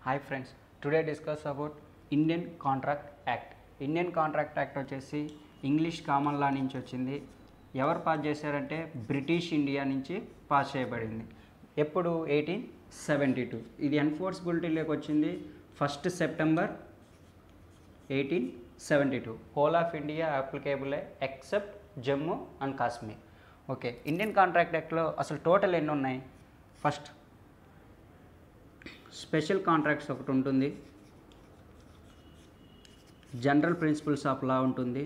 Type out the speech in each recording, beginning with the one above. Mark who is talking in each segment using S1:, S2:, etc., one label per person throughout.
S1: hi friends today discuss about Indian contract act Indian contract act వచ్చేసి English common law నుంచి వచ్చింది ఎవరు pass చేశారంటే బ్రిటిష్ ఇండియా నుంచి పాస్ చేయబడింది ఎప్పుడు ఎయిటీన్ సెవెంటీ టూ ఇది ఎన్ఫోర్స్బిలిటీలోకి వచ్చింది first September eighteen seventy two whole of India applicable except Jammu and Kashmir okay Indian contract యాక్ట్లో అసలు టోటల్ ఎన్ని ఉన్నాయి ఫస్ట్ స్పెషల్ కాంట్రాక్ట్స్ ఒకటి ఉంటుంది జనరల్ ప్రిన్సిపల్స్ ఆఫ్ లా ఉంటుంది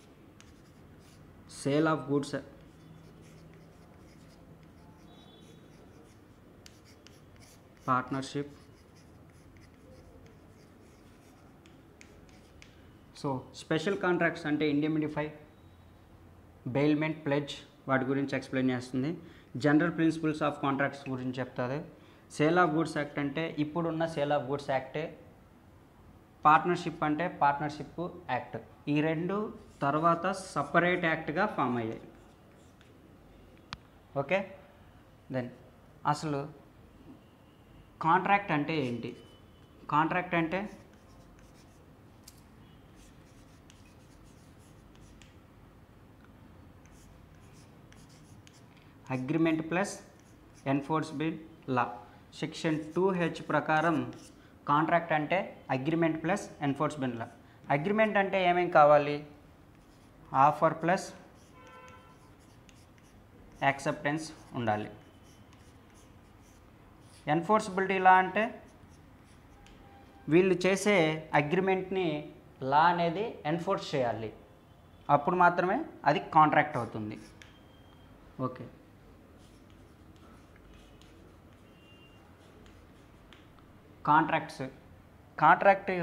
S1: sale of goods partnership so special contracts అంటే ఇండియమిడిఫై బెయిల్మెంట్ ప్లెడ్జ్ వాటి గురించి ఎక్స్ప్లెయిన్ చేస్తుంది జనరల్ ప్రిన్సిపల్స్ ఆఫ్ కాంట్రాక్ట్స్ గురించి చెప్తుంది సేల్ ఆఫ్ గూడ్స్ యాక్ట్ అంటే ఇప్పుడున్న సేల్ ఆఫ్ గూడ్స్ యాక్టే పార్ట్నర్షిప్ అంటే పార్ట్నర్షిప్ యాక్ట్ ఈ రెండు తర్వాత సపరేట్ యాక్ట్గా ఫామ్ అయ్యాయి ఓకే దెన్ అసలు కాంట్రాక్ట్ అంటే ఏంటి కాంట్రాక్ట్ అంటే agreement plus enforcement law section two H ప్రకారం కాంట్రాక్ట్ అంటే agreement plus enforcement law agreement అంటే ఏమేం కావాలి ఆఫర్ ప్లస్ యాక్సెప్టెన్స్ ఉండాలి ఎన్ఫోర్సబిలిటీ లా అంటే వీళ్ళు చేసే అగ్రిమెంట్ని లా అనేది ఎన్ఫోర్స్ చేయాలి అప్పుడు మాత్రమే అది కాంట్రాక్ట్ అవుతుంది ఓకే కాంట్రాక్ట్స్ కాంట్రాక్ట్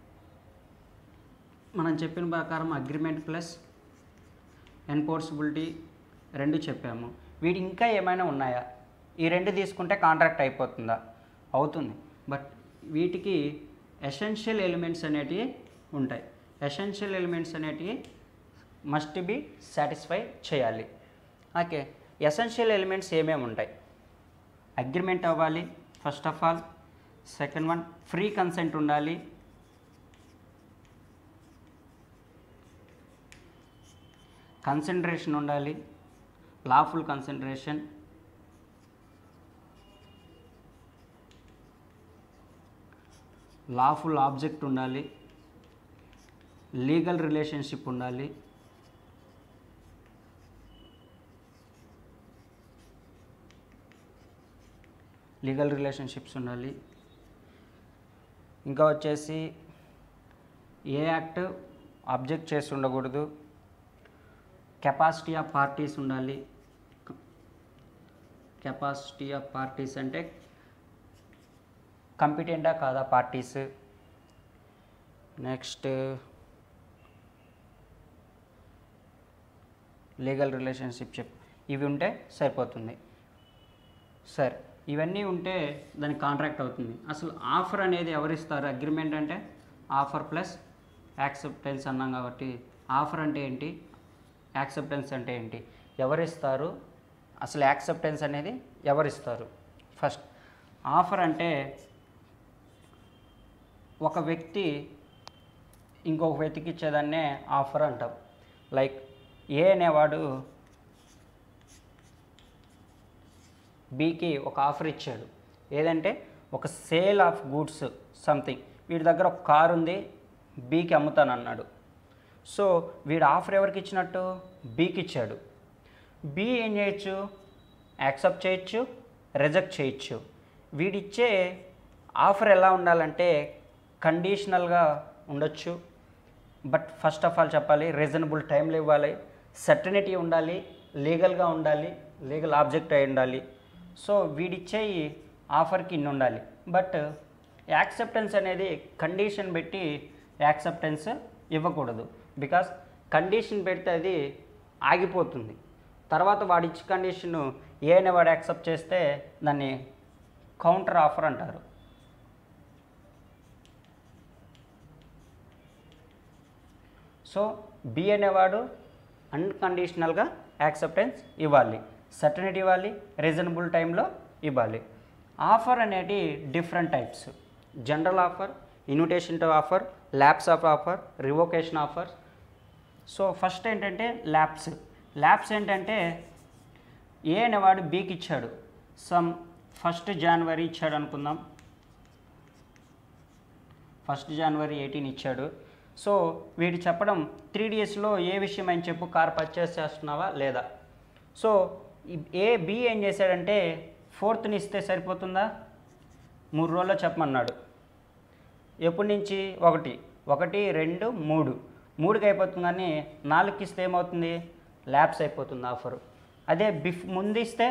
S1: మనం చెప్పిన ప్రకారం అగ్రిమెంట్ ప్లస్ ఎన్ఫోర్సబిలిటీ రెండు చెప్పాము వీటి ఇంకా ఏమైనా ఉన్నాయా ఈ రెండు తీసుకుంటే కాంట్రాక్ట్ అయిపోతుందా అవుతుంది బట్ వీటికి ఎసెన్షియల్ ఎలిమెంట్స్ అనేటివి ఉంటాయి ఎసెన్షియల్ ఎలిమెంట్స్ అనేటివి మస్ట్ బి సాటిస్ఫై చేయాలి ఓకే ఎసెన్షియల్ ఎలిమెంట్స్ ఏమేమి ఉంటాయి అగ్రిమెంట్ అవ్వాలి first of all second one free consent ఉండాలి కన్సన్ట్రేషన్ ఉండాలి లాఫుల్ కన్సన్ట్రేషన్ లాఫుల్ ఆబ్జెక్ట్ ఉండాలి లీగల్ రిలేషన్షిప్ ఉండాలి లీగల్ రిలేషన్షిప్స్ ఉండాలి ఇంకా వచ్చేసి ఏ యాక్ట్ అబ్జెక్ట్ చేసి ఉండకూడదు కెపాసిటీ ఆఫ్ పార్టీస్ ఉండాలి కెపాసిటీ ఆఫ్ పార్టీస్ అంటే కంపిటెంటా కాదా పార్టీస్ నెక్స్ట్ లీగల్ రిలేషన్షిప్ చెప్ ఇవి ఉంటే సరిపోతుంది సరే ఇవన్నీ ఉంటే దానికి కాంట్రాక్ట్ అవుతుంది అసలు ఆఫర్ అనేది ఎవరిస్తారు అగ్రిమెంట్ అంటే ఆఫర్ ప్లస్ యాక్సెప్టెన్స్ అన్నాం కాబట్టి ఆఫర్ అంటే ఏంటి యాక్సెప్టెన్స్ అంటే ఏంటి ఎవరిస్తారు అసలు యాక్సెప్టెన్స్ అనేది ఎవరిస్తారు ఫస్ట్ ఆఫర్ అంటే ఒక వ్యక్తి ఇంకొక వ్యక్తికి ఇచ్చేదాన్నే ఆఫర్ అంటాం లైక్ ఏ అనేవాడు బీకి ఒక ఆఫర్ ఇచ్చాడు ఏదంటే ఒక సేల్ ఆఫ్ గూడ్స్ సంథింగ్ వీడి దగ్గర ఒక కారు ఉంది బీకి అమ్ముతాను అన్నాడు సో వీడు ఆఫర్ ఎవరికి ఇచ్చినట్టు బీకి ఇచ్చాడు బి ఏం చేయొచ్చు యాక్సెప్ట్ చేయొచ్చు రిజెక్ట్ చేయొచ్చు వీడిచ్చే ఆఫర్ ఎలా ఉండాలంటే కండిషనల్గా ఉండొచ్చు బట్ ఫస్ట్ ఆఫ్ ఆల్ చెప్పాలి రీజనబుల్ టైంలో ఇవ్వాలి సర్టనిటీ ఉండాలి లీగల్గా ఉండాలి లీగల్ ఆబ్జెక్ట్ అయి ఉండాలి సో వీడిచ్చే ఆఫర్కి ఇన్ని ఉండాలి బట్ యాక్సెప్టెన్స్ అనేది కండిషన్ పెట్టి యాక్సెప్టెన్స్ ఇవ్వకూడదు బికాస్ కండిషన్ పెడితే అది ఆగిపోతుంది తర్వాత వాడి ఇచ్చి కండిషన్ ఏ అనే వాడు యాక్సెప్ట్ చేస్తే దాన్ని కౌంటర్ ఆఫర్ అంటారు సో బి అనేవాడు అన్కండిషనల్గా యాక్సెప్టెన్స్ ఇవ్వాలి సర్టనిటీ ఇవ్వాలి రీజనబుల్ టైంలో ఇవ్వాలి ఆఫర్ అనేటి different types general offer invitation to offer lapse of offer revocation offer so first ఏంటంటే ల్యాబ్స్ ల్యాబ్స్ ఏంటంటే ఏ అనేవాడు బీకి ఇచ్చాడు సమ్ ఫస్ట్ జనవరి ఇచ్చాడు అనుకుందాం ఫస్ట్ జనవరి ఎయిటీన్ ఇచ్చాడు సో వీడు చెప్పడం త్రీ డేస్లో ఏ విషయం అని చెప్పు కార్ పర్చేస్ చేస్తున్నావా లేదా సో ఈ ఏ బి ఏం చేశాడంటే ఫోర్త్ని ఇస్తే సరిపోతుందా మూడు రోజుల్లో చెప్పమన్నాడు ఎప్పటి నుంచి ఒకటి ఒకటి రెండు మూడు మూడుకి అయిపోతుంది కానీ నాలుగుకి ఇస్తే ఏమవుతుంది ల్యాబ్స్ అయిపోతుంది ఆఫర్ అదే బిఫ్ ముందు ఇస్తే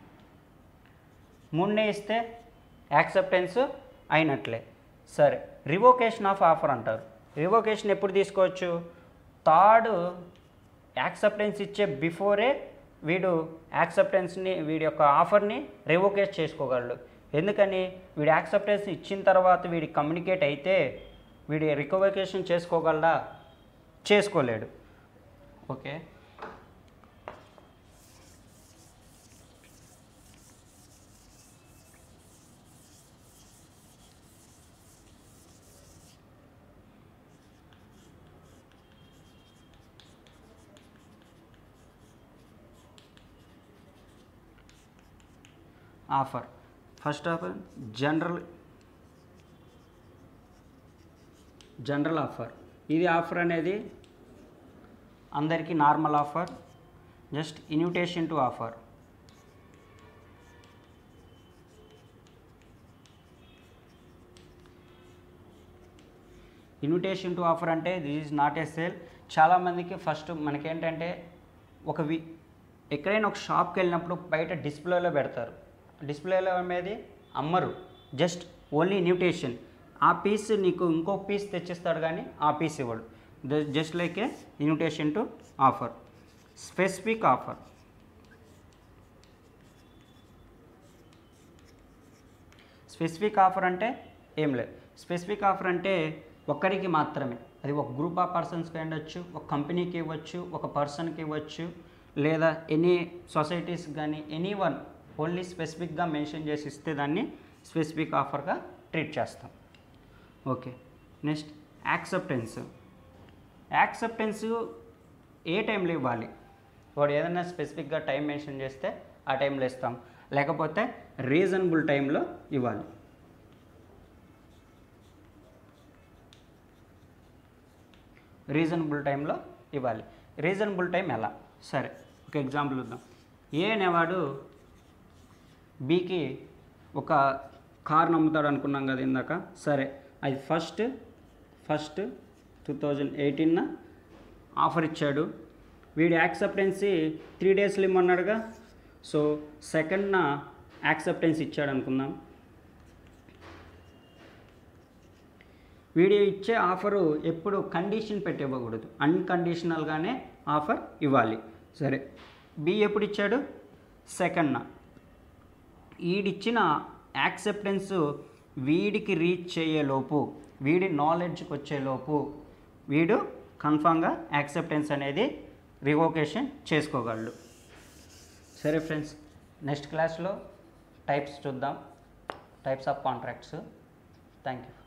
S1: ముందే ఇస్తే యాక్సెప్టెన్స్ అయినట్లే సరే రివోకేషన్ ఆఫ్ ఆఫర్ అంటారు రివోకేషన్ ఎప్పుడు తీసుకోవచ్చు థర్డ్ యాక్సెప్టెన్స్ ఇచ్చే బిఫోరే వీడు యాక్సెప్టెన్స్ని వీడి యొక్క ఆఫర్ని రివోకేట్ చేసుకోగలడు ఎందుకని వీడు యాక్సెప్టెన్స్ ఇచ్చిన తర్వాత వీడి కమ్యూనికేట్ అయితే వీడి రికవకేషన్ చేసుకోగలడా చేసుకోలేడు okay offer first offer general general offer ఇది ఆఫర్ అనేది అందరికీ normal offer just invitation to offer invitation to offer అంటే this is not a sale చాలామందికి ఫస్ట్ మనకేంటంటే ఒక వి ఎక్కడైనా ఒక షాప్కి వెళ్ళినప్పుడు బయట డిస్ప్లేలో పెడతారు డిస్ప్లేలో అనేది అమ్మరు జస్ట్ ఓన్లీ ఇన్విటేషన్ ఆ పీస్ నీకు ఇంకో పీస్ తెచ్చిస్తాడు కానీ ఆ పీస్ ఇవ్వడు just like a invitation to offer specific offer specific offer అంటే ఏం లేదు స్పెసిఫిక్ ఆఫర్ అంటే ఒక్కరికి మాత్రమే అది ఒక గ్రూప్ ఆఫ్ పర్సన్స్కి ఉండొచ్చు ఒక కంపెనీకి ఇవ్వచ్చు ఒక పర్సన్కి ఇవ్వచ్చు లేదా ఎనీ సొసైటీస్ కానీ ఎనీ వన్ ఓన్లీ స్పెసిఫిక్గా మెన్షన్ చేసి ఇస్తే దాన్ని స్పెసిఫిక్ ఆఫర్గా ట్రీట్ చేస్తాం ఓకే నెక్స్ట్ యాక్సెప్టెన్స్ యాక్సెప్టెన్స్ ఏ టైంలో ఇవ్వాలి వాడు ఏదైనా స్పెసిఫిక్గా టైం మెన్షన్ చేస్తే ఆ టైంలో ఇస్తాం లేకపోతే రీజనబుల్ టైంలో ఇవ్వాలి రీజనబుల్ టైంలో ఇవ్వాలి రీజనబుల్ టైం ఎలా సరే ఒక ఎగ్జాంపుల్ ఇద్దాం ఏ అనేవాడు బీకి ఒక కార్ నమ్ముతాడు అనుకున్నాం కదా ఇందాక సరే అది ఫస్ట్ ఫస్ట్ టూ థౌజండ్ ఎయిటీన్న ఆఫర్ ఇచ్చాడు వీడి యాక్సెప్టెన్సీ త్రీ డేస్లో ఇమ్మన్నాడుగా సో సెకండ్న యాక్సెప్టెన్స్ ఇచ్చాడు అనుకుందాం వీడియో ఇచ్చే ఆఫరు ఎప్పుడు కండిషన్ పెట్టి ఇవ్వకూడదు అన్కండిషనల్గానే ఆఫర్ ఇవ్వాలి సరే బి ఎప్పుడు ఇచ్చాడు సెకండ్న వీడిచ్చిన యాక్సెప్టెన్స్ వీడికి రీచ్ చేయలోపు వీడి నాలెడ్జ్కి వచ్చేలోపు వీడు కన్ఫామ్గా యాక్సెప్టెన్స్ అనేది రివోకేషన్ చేసుకోగలడు సరే ఫ్రెండ్స్ నెక్స్ట్ క్లాస్లో టైప్స్ చూద్దాం types of contracts thank you